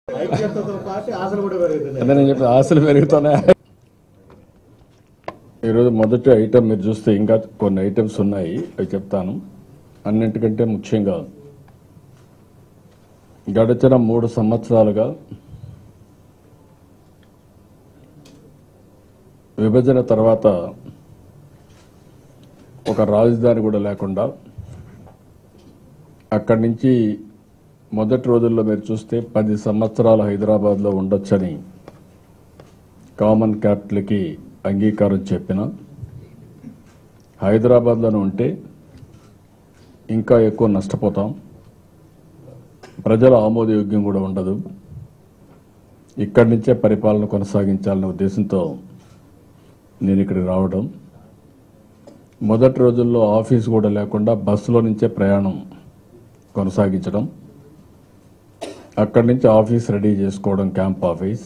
ఐక్యతతో పాటు ఆశలు కూడా పెరుగుతున్నాయి అదే నేను చెప్పి ఆశలు పెరుగుతున్నాయి ఈరోజు మొదటి ఐటమ్ మీరు చూస్తే ఇంకా కొన్ని ఐటమ్స్ ఉన్నాయి అవి చెప్తాను అన్నింటికంటే ముఖ్యంగా గడిచిన మూడు సంవత్సరాలుగా విభజన తర్వాత ఒక రాజధాని కూడా లేకుండా అక్కడి నుంచి మొదటి రోజుల్లో మీరు చూస్తే పది సంవత్సరాలు హైదరాబాద్లో ఉండొచ్చని కామన్ క్యాపిటల్కి అంగీకారం చెప్పిన హైదరాబాద్లోనే ఉంటే ఇంకా ఎక్కువ నష్టపోతాం ప్రజల ఆమోదయోగ్యం కూడా ఉండదు ఇక్కడి నుంచే పరిపాలన కొనసాగించాలనే ఉద్దేశంతో నేను ఇక్కడికి రావడం మొదటి రోజుల్లో ఆఫీస్ కూడా లేకుండా బస్సులో నుంచే ప్రయాణం కొనసాగించడం అక్కడి నుంచి ఆఫీస్ రెడీ చేసుకోవడం క్యాంప్ ఆఫీస్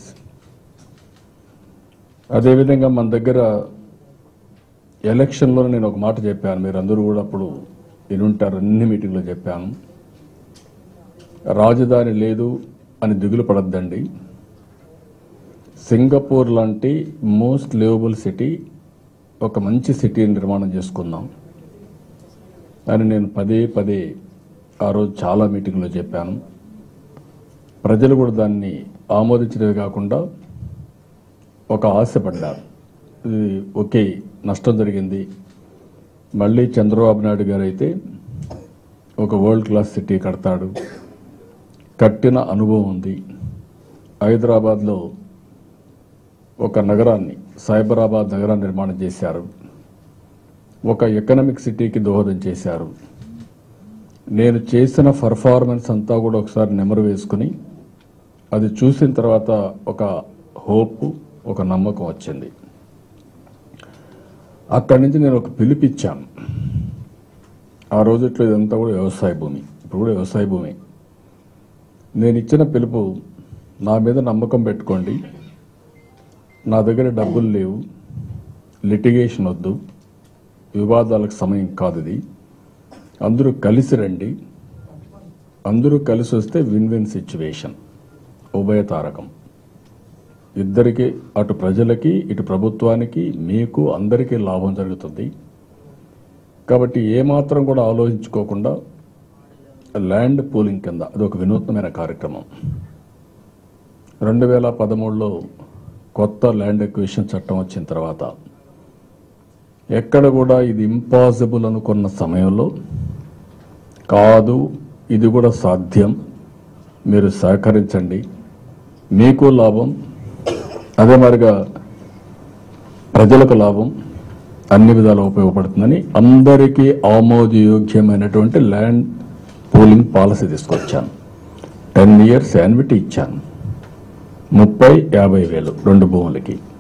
అదేవిధంగా మన దగ్గర ఎలక్షన్లో నేను ఒక మాట చెప్పాను మీరు అందరూ కూడా అప్పుడు వినుంటారు అన్ని మీటింగ్లో చెప్పాను రాజధాని లేదు అని దిగులు పడద్దండి సింగపూర్ లాంటి మోస్ట్ లివబుల్ సిటీ ఒక మంచి సిటీని నిర్మాణం చేసుకుందాం అని నేను పదే పదే ఆ రోజు చాలా మీటింగ్లో చెప్పాను ప్రజలు కూడా దాన్ని ఆమోదించడమే కాకుండా ఒక ఆశపడ్డారు ఇది ఓకే నష్టం జరిగింది మళ్ళీ చంద్రబాబు నాయుడు గారు అయితే ఒక వరల్డ్ క్లాస్ సిటీ కడతాడు కట్టిన అనుభవం ఉంది హైదరాబాద్లో ఒక నగరాన్ని సైబరాబాద్ నగరాన్ని నిర్మాణం చేశారు ఒక ఎకనామిక్ సిటీకి దోహదం చేశారు నేను చేసిన పర్ఫార్మెన్స్ అంతా కూడా ఒకసారి నెమరు వేసుకుని అది చూసిన తర్వాత ఒక హోప్ ఒక నమ్మకం వచ్చింది అక్కడి నుంచి నేను ఒక పిలిపిచ్చాను ఆ రోజుట్లో ఇదంతా కూడా వ్యవసాయ భూమి ఇప్పుడు కూడా వ్యవసాయ భూమి నేను ఇచ్చిన పిలుపు నా మీద నమ్మకం పెట్టుకోండి నా దగ్గర డబ్బులు లేవు లిటిగేషన్ వద్దు వివాదాలకు సమయం కాదు ఇది అందరూ కలిసి రండి అందరూ కలిసి వస్తే విన్ విన్ సిచ్యువేషన్ ఉభయ తారకం ఇద్దరికి అటు ప్రజలకి ఇటు ప్రభుత్వానికి మీకు అందరికీ లాభం జరుగుతుంది కాబట్టి ఏమాత్రం కూడా ఆలోచించుకోకుండా ల్యాండ్ పూలింగ్ కింద అది ఒక వినూత్నమైన కార్యక్రమం రెండు వేల పదమూడులో కొత్త ల్యాండ్ ఎక్విషన్ చట్టం వచ్చిన తర్వాత ఎక్కడ కూడా ఇది ఇంపాసిబుల్ అనుకున్న సమయంలో కాదు ఇది కూడా సాధ్యం మీరు సహకరించండి మీకు లాభం అదే మరిగా ప్రజలకు లాభం అన్ని విధాలు ఉపయోగపడుతుందని అందరికీ ఆమోదయోగ్యమైనటువంటి ల్యాండ్ పూలింగ్ పాలసీ తీసుకొచ్చాను టెన్ ఇయర్స్ యాన్విటీ ఇచ్చాను ముప్పై యాభై వేలు రెండు భూములకి